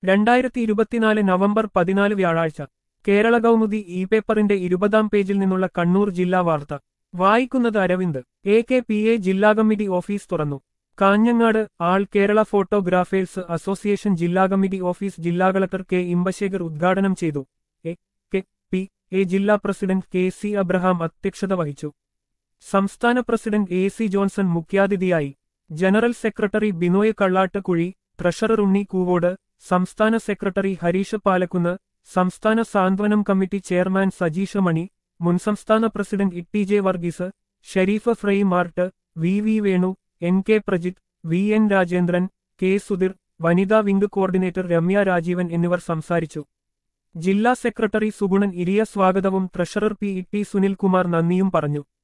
രണ്ടായിരത്തി ഇരുപത്തിനാല് നവംബർ പതിനാല് വ്യാഴാഴ്ച കേരള കൗമുദി ഇ പേപ്പറിന്റെ ഇരുപതാം പേജിൽ നിന്നുള്ള കണ്ണൂർ ജില്ലാ വാർത്ത വായിക്കുന്നത് Aravind A K P A ജില്ലാ കമ്മിറ്റി ഓഫീസ് തുറന്നു Kanhangad all Kerala photographers association ജില്ലാ കമ്മിറ്റി ഓഫീസ് ജില്ലാ കളക്ടർ കെ ഇമ്പശേഖർ ഉദ്ഘാടനം ചെയ്തു എ കെ പി എ ജില്ലാ പ്രസിഡന്റ് കെ സി അബ്രഹാം അധ്യക്ഷത വഹിച്ചു സംസ്ഥാന പ്രസിഡന്റ് എ സി ജോൺസൺ മുഖ്യാതിഥിയായി general secretary Binoy Kallattukuzhi treasurer Unni Koovode സംസ്ഥാന സെക്രട്ടറി ഹരീഷ് പാലക്കുന്ന് സംസ്ഥാന സാന്ത്വനം കമ്മിറ്റി ചെയർമാൻ സജീഷ മണി മുൻ സംസ്ഥാന president E J Varghese Sherif Fry mart V V Venu N K Prajith V N Rajendran K Sudheer വനിതാ വിംഗ് കോർഡിനേറ്റർ രമ്യ രാജീവൻ എന്നിവർ സംസാരിച്ചു ജില്ലാ സെക്രട്ടറി സുഗുണൻ ഇരിയ സ്വാഗതവും treasurer P E T Sunilkumar നന്ദിയും പറഞ്ഞു